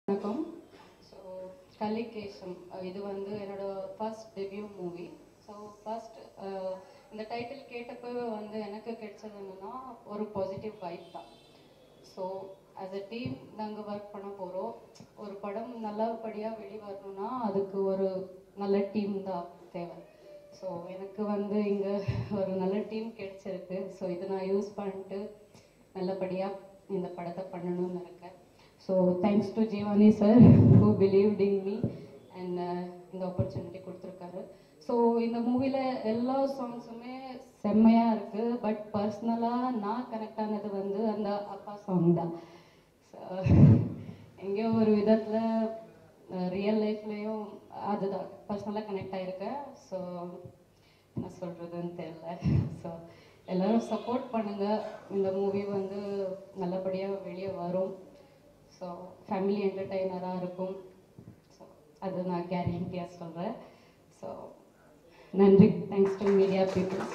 வணக்கம் ஸோ கலிகேசம் இது வந்து என்னோட first debut movie so first இந்த டைட்டில் கேட்டப்போ வந்து எனக்கு கிடைச்சது என்னன்னா ஒரு பாசிட்டிவ் வைப் தான் ஸோ ஆஸ் அ டீம் நாங்கள் ஒர்க் பண்ண போகிறோம் ஒரு படம் நல்லபடியாக வெளி வரணும்னா அதுக்கு ஒரு நல்ல டீம் தான் தேவை ஸோ எனக்கு வந்து இங்கே ஒரு நல்ல டீம் கிடைச்சிருக்கு ஸோ இதை நான் யூஸ் பண்ணிட்டு நல்லபடியாக இந்த படத்தை பண்ணணும்னு இருக்கேன் so thanks to Jeevani sir who believed in me and இந்த ஆப்பர்ச்சுனிட்டி கொடுத்துருக்காரு ஸோ இந்த மூவியில் எல்லா சாங்ஸுமே செம்மையாக இருக்குது பட் பர்சனலாக நான் கனெக்ட் ஆனது வந்து அந்த அப்பா சாங் தான் So, எங்கேயோ ஒரு விதத்தில் ரியல் லைஃப்லேயும் அதுதான் பர்சனலாக கனெக்ட் ஆகிருக்கேன் ஸோ என்ன சொல்கிறதுன்னு தெரியல ஸோ எல்லாரும் சப்போர்ட் பண்ணுங்கள் இந்த மூவி வந்து நல்லபடியாக வெளியே வரும் ஸோ ஃபேமிலி என்டர்டெய்னராக இருக்கும் ஸோ அது நான் கேரண்டியாக சொல்கிறேன் ஸோ நன்றி தேங்க்ஸ் டு மீடியா பீப்புள்ஸ்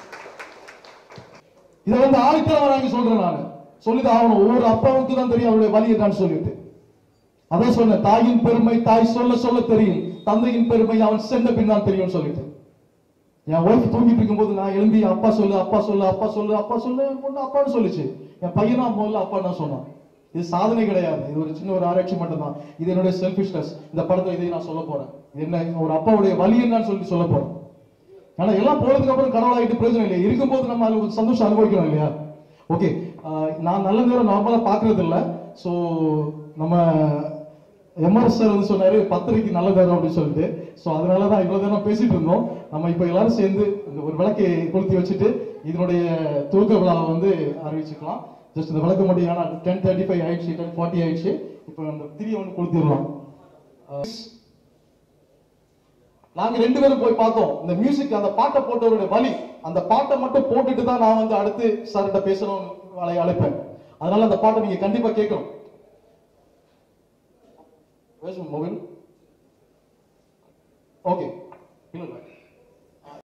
இதை வந்து ஆளுக்கெல்லாம் வாங்கி சொல்றேன் நான் சொல்லிதான் ஆகணும் ஒவ்வொரு அப்பாவுக்கு தான் தெரியும் அவருடைய வலி என்னன்னு சொல்லிட்டு அதான் சொன்னேன் தாயின் பெருமை தாய் சொல்ல சொல்ல தெரியும் தந்தையின் பெருமை அவன் சென்ற பின் தான் தெரியும் சொல்லிட்டு என் ஒய்ஃப் தூங்கிட்டு இருக்கும்போது நான் எழும்பி அப்பா சொல்லு அப்பா சொல்லு அப்பா சொல்லு அப்பா சொல்லு என் பொண்ணு அப்பான்னு சொல்லுச்சு என் பையனா முதல்ல அப்பா தான் சொன்னான் இது சாதனை கிடையாது இது ஒரு சின்ன ஒரு ஆராய்ச்சி மட்டும் தான் இது என்னுடைய செல்ஃபிஷ்னஸ் இந்த படத்தை இதை நான் சொல்ல போறேன் இது என்ன ஒரு அப்பாவுடைய வலி என்னன்னு சொல்லிட்டு சொல்ல போறேன் ஆனா எல்லாம் போனதுக்கு அப்புறம் கடவுளாகிட்டு பிரயோஜனம் இல்லை இருக்கும்போது நம்ம அதுல ஒரு சந்தோஷம் அனுபவிக்கணும் இல்லையா ஓகே நான் நல்ல நேரம் நார்மலா பாக்குறது இல்ல சோ நம்ம எம்ஆர்எஸ் சார் வந்து சொன்னாரு பத்திரிக்கை நல்ல நேரம் அப்படின்னு சொல்லிட்டு சோ அதனாலதான் இவ்வளவு நேரம் பேசிட்டு இருந்தோம் நம்ம இப்ப எல்லாரும் சேர்ந்து இந்த ஒரு விளக்கை கொளுத்தி வச்சுட்டு இதனுடைய துவக்க விழாவை வந்து அறிவிச்சுக்கலாம் ஜஸ்ட் இந்த விளக்கு மட்டும் ஏன்னா டென் தேர்ட்டி ஃபைவ் ஆயிடுச்சு டென் ஃபார்ட்டி ஆயிடுச்சு இப்போ அந்த திரியை வந்து கொளுத்திடலாம் நாங்க ரெண்டு பேரும் போய் பார்த்தோம் இந்த மியூசிக் அந்த பாட்டை போட்டவருடைய வலி அந்த பாட்டை மட்டும் போட்டுட்டு தான் நான் வந்து அடுத்து சார்கிட்ட பேசணும் அலை அழைப்பேன் அதனால அந்த பாட்டை நீங்க கண்டிப்பா கேட்கணும் மொபைல் ஓகே